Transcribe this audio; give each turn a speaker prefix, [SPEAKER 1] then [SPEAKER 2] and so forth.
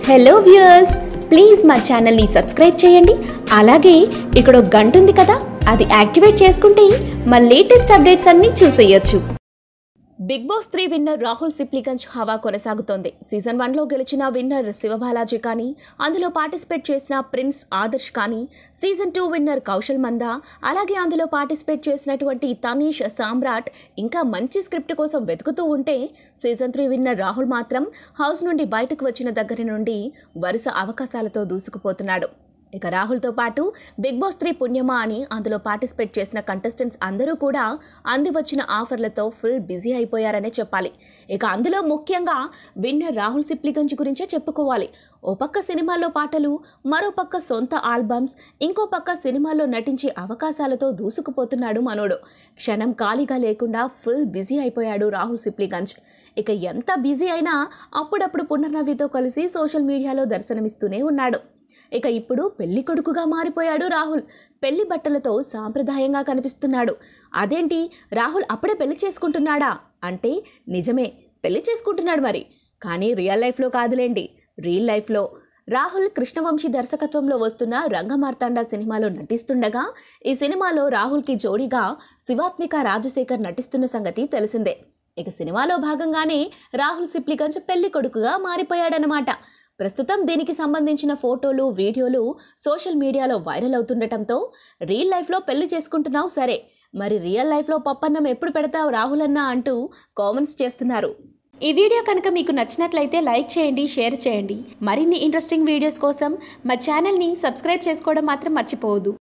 [SPEAKER 1] hello viewers please మా ఛానల్ని subscribe చేయండి అలాగే ఇక్కడ ఒక గంట ఉంది కదా అది యాక్టివేట్ చేసుకుంటే మా లేటెస్ట్ అప్డేట్స్ అన్నీ చూసేయొచ్చు Big Boss three winner Rahul Sipligunj హవా కొనసాగుతోంది సీజన్ వన్లో గెలిచిన విన్నర్ శివబాలాజీ కానీ అందులో పార్టిసిపేట్ చేసిన ప్రిన్స్ ఆదర్శ్ కానీ season two winner Kaushal Manda అలాగే అందులో పార్టిసిపేట్ చేసినటువంటి తనీష్ సామ్రాట్ ఇంకా మంచి స్క్రిప్ట్ కోసం వెతుకుతూ ఉంటే సీజన్ త్రీ విన్నర్ రాహుల్ మాత్రం హౌస్ నుండి బయటకు వచ్చిన దగ్గర నుండి వరుస అవకాశాలతో దూసుకుపోతున్నాడు ఇక రాహుల్తో పాటు బిగ్ బాస్ త్రీ పుణ్యమా అని అందులో పార్టిసిపేట్ చేసిన కంటెస్టెంట్స్ అందరూ కూడా అంది వచ్చిన ఆఫర్లతో ఫుల్ బిజీ అయిపోయారనే చెప్పాలి ఇక అందులో ముఖ్యంగా విన్నర్ రాహుల్ సిప్లిగంజ్ గురించే చెప్పుకోవాలి ఓ పక్క సినిమాల్లో పాటలు మరో పక్క సొంత ఆల్బమ్స్ ఇంకో పక్క సినిమాల్లో నటించే అవకాశాలతో దూసుకుపోతున్నాడు మనోడు క్షణం ఖాళీగా లేకుండా ఫుల్ బిజీ అయిపోయాడు రాహుల్ సిప్లిగంజ్ ఇక ఎంత బిజీ అయినా అప్పుడప్పుడు పునర్నవితో కలిసి సోషల్ మీడియాలో దర్శనమిస్తూనే ఉన్నాడు ఇక ఇప్పుడు పెళ్లి కొడుకుగా మారిపోయాడు రాహుల్ పెళ్లి బట్టలతో సాంప్రదాయంగా కనిపిస్తున్నాడు అదేంటి రాహుల్ అప్పుడే పెళ్లి చేసుకుంటున్నాడా అంటే నిజమే పెళ్లి చేసుకుంటున్నాడు మరి కానీ రియల్ లైఫ్లో కాదులేండి రియల్ లైఫ్లో రాహుల్ కృష్ణవంశీ దర్శకత్వంలో వస్తున్న రంగమార్తాండ సినిమాలో నటిస్తుండగా ఈ సినిమాలో రాహుల్కి జోడీగా శివాత్మిక రాజశేఖర్ నటిస్తున్న సంగతి తెలిసిందే ఇక సినిమాలో భాగంగానే రాహుల్ సిప్లిగంజ్ పెళ్లి కొడుకుగా మారిపోయాడనమాట ప్రస్తుతం దీనికి సంబంధించిన ఫోటోలు వీడియోలు సోషల్ మీడియాలో వైరల్ అవుతుండటంతో రియల్ లైఫ్లో పెళ్లి చేసుకుంటున్నావు సరే మరి రియల్ లైఫ్లో పప్పన్నం ఎప్పుడు పెడతావు రాహుల్ అన్న అంటూ కామెంట్స్ చేస్తున్నారు ఈ వీడియో కనుక మీకు నచ్చినట్లయితే లైక్ చేయండి షేర్ చేయండి మరిన్ని ఇంట్రెస్టింగ్ వీడియోస్ కోసం మా ఛానల్ని సబ్స్క్రైబ్ చేసుకోవడం మాత్రం మర్చిపోవద్దు